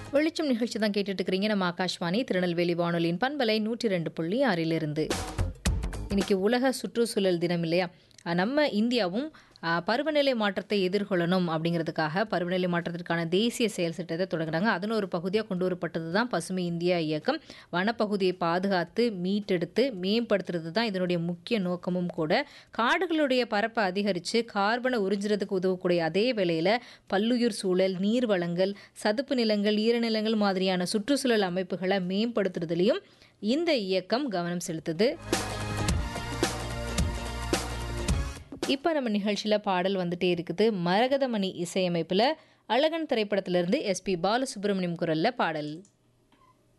வெளிச்சம் நிகழ்ச்சி தான் கேட்டுட்டு இருக்கிறீங்க நம்ம ஆகாஷ்வாணி திருநெல்வேலி வானொலியின் பண்பலை நூற்றி ரெண்டு புள்ளி ஆறிலிருந்து இன்னைக்கு உலக சுற்றுச்சூழல் தினம் இல்லையா அஹ் நம்ம இந்தியாவும் அஹ், பருவநிலை மாற்றத்தை எதிர்கொள்ளணும் அப்படிங்கிறதுக்காக பருவநிலை மாற்றத்திற்கான தேசிய செயல் திட்டத்தை தொடங்குறாங்க அதன் ஒரு பகுதியாக கொண்டு வரப்பட்டது தான் பசுமை இந்தியா இயக்கம் வனப்பகுதியை பாதுகாத்து மீட்டெடுத்து மேம்படுத்துறது தான் இதனுடைய முக்கிய நோக்கமும் கூட காடுகளுடைய பரப்பை அதிகரித்து கார்பனை உறிஞ்சுறதுக்கு உதவக்கூடிய அதே வேளையில் பல்லுயிர் சூழல் நீர் வளங்கள் சதுப்பு நிலங்கள் ஈரநிலங்கள் மாதிரியான சுற்றுச்சூழல் அமைப்புகளை மேம்படுத்துறதுலையும் இந்த இயக்கம் கவனம் செலுத்துது இப்போ நம்ம நிகழ்ச்சியில் பாடல் வந்துட்டே இருக்குது மரகதமணி இசையமைப்பில் அழகன் திரைப்படத்திலிருந்து எஸ்பி பாலசுப்ரமணியம் குரலில் பாடல்